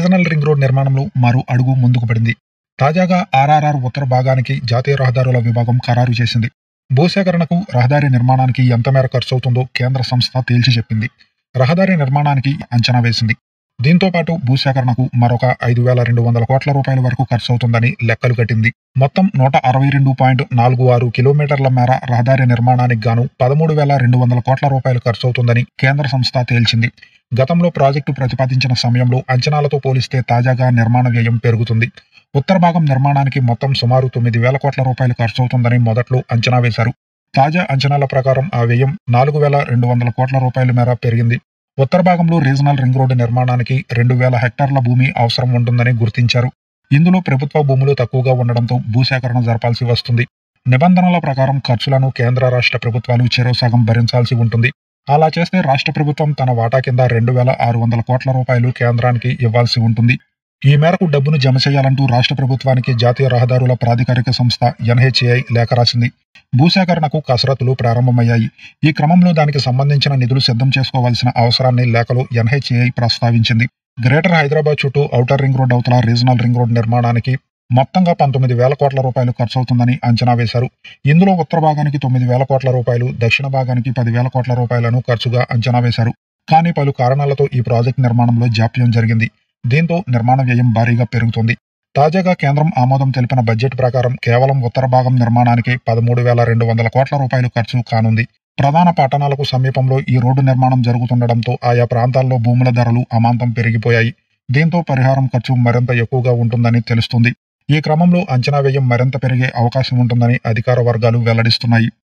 regional ring road నిర్మాణంలో మరో అడుగు ముందుకు పడింది తాజాగా ఆర్ఆర్ఆర్ ఉత్తర భాగానికి జాతీయ రహదారుల విభాగం ఖరారు చేసింది భూసేకరణకు రహదారి నిర్మాణానికి ఎంత మేర ఖర్చవుతుందో కేంద్ర సంస్థ తేల్చి చెప్పింది రహదారి నిర్మాణానికి అంచనా వేసింది దీంతో పాటు భూసేకరణకు మరొక ఐదు వేల రెండు వందల కోట్ల రూపాయల వరకు ఖర్చవుతుందని లెక్కలు కట్టింది మొత్తం నూట అరవై రెండు పాయింట్ నాలుగు ఆరు కిలోమీటర్ల మేర రహదారి నిర్మాణానికి గాను పదమూడు వేల రెండు వందల కోట్ల రూపాయలు ఖర్చవుతుందని కేంద్ర సంస్థ తేల్చింది గతంలో ప్రాజెక్టు ప్రతిపాదించిన సమయంలో అంచనాలతో పోలిస్తే తాజాగా నిర్మాణ వ్యయం పెరుగుతుంది ఉత్తర భాగం నిర్మాణానికి మొత్తం సుమారు తొమ్మిది వేల కోట్ల రూపాయలు ఖర్చవుతుందని మొదట్లో అంచనా వేశారు తాజా అంచనాల ప్రకారం ఆ వ్యయం నాలుగు వేల రెండు వందల కోట్ల రూపాయల మేర పెరిగింది ఉత్తర భాగంలో రీజనల్ రింగ్ రోడ్డు నిర్మాణానికి రెండు వేల హెక్టార్ల భూమి అవసరం ఉంటుందని గుర్తించారు ఇందులో ప్రభుత్వ భూములు తక్కువగా ఉండడంతో భూసేకరణ జరపాల్సి వస్తుంది నిబంధనల ప్రకారం ఖర్చులను కేంద్ర రాష్ట్ర ప్రభుత్వాలు చెరో సగం భరించాల్సి ఉంటుంది అలా చేస్తే రాష్ట్ర ప్రభుత్వం తన వాటా కింద రెండు వేల ఆరు వందల కోట్ల రూపాయలు కేంద్రానికి ఇవ్వాల్సి ఉంటుంది ఈ మేరకు డబ్బును జమ చేయాలంటూ రాష్ట్ర ప్రభుత్వానికి జాతీయ రహదారుల ప్రాధికారిక సంస్థ ఎన్హెచ్ఏఐ లేఖ రాసింది భూసేకరణకు కసరత్తులు ప్రారంభమయ్యాయి ఈ క్రమంలో దానికి సంబంధించిన నిధులు సిద్ధం చేసుకోవాల్సిన అవసరాన్ని లేఖలో ఎన్హెచ్ఏఐ ప్రస్తావించింది గ్రేటర్ హైదరాబాద్ చుట్టూ ఔటర్ రింగ్ రోడ్ అవతల రీజనల్ రింగ్ రోడ్ నిర్మాణానికి మొత్తంగా పంతొమ్మిది వేల కోట్ల రూపాయలు ఖర్చవుతుందని అంచనా వేశారు ఇందులో ఉత్తర భాగానికి తొమ్మిది వేల కోట్ల రూపాయలు దక్షిణ భాగానికి పదివేల కోట్ల రూపాయలను ఖర్చుగా అంచనా వేశారు కానీ పలు కారణాలతో ఈ ప్రాజెక్టు నిర్మాణంలో జాప్యం జరిగింది దీంతో నిర్మాణ వ్యయం భారీగా పెరుగుతుంది తాజాగా కేంద్రం ఆమోదం తెలిపిన బడ్జెట్ ప్రకారం కేవలం ఉత్తర భాగం నిర్మాణానికి పదమూడు వేల రెండు వందల కోట్ల రూపాయలు ఖర్చు కానుంది ప్రధాన పట్టణాలకు సమీపంలో ఈ రోడ్డు నిర్మాణం జరుగుతుండటంతో ఆయా ప్రాంతాల్లో భూముల ధరలు అమాంతం పెరిగిపోయాయి దీంతో పరిహారం ఖర్చు మరింత ఎక్కువగా ఉంటుందని తెలుస్తుంది ఈ క్రమంలో అంచనా వ్యయం మరింత పెరిగే అవకాశం ఉంటుందని అధికార వర్గాలు వెల్లడిస్తున్నాయి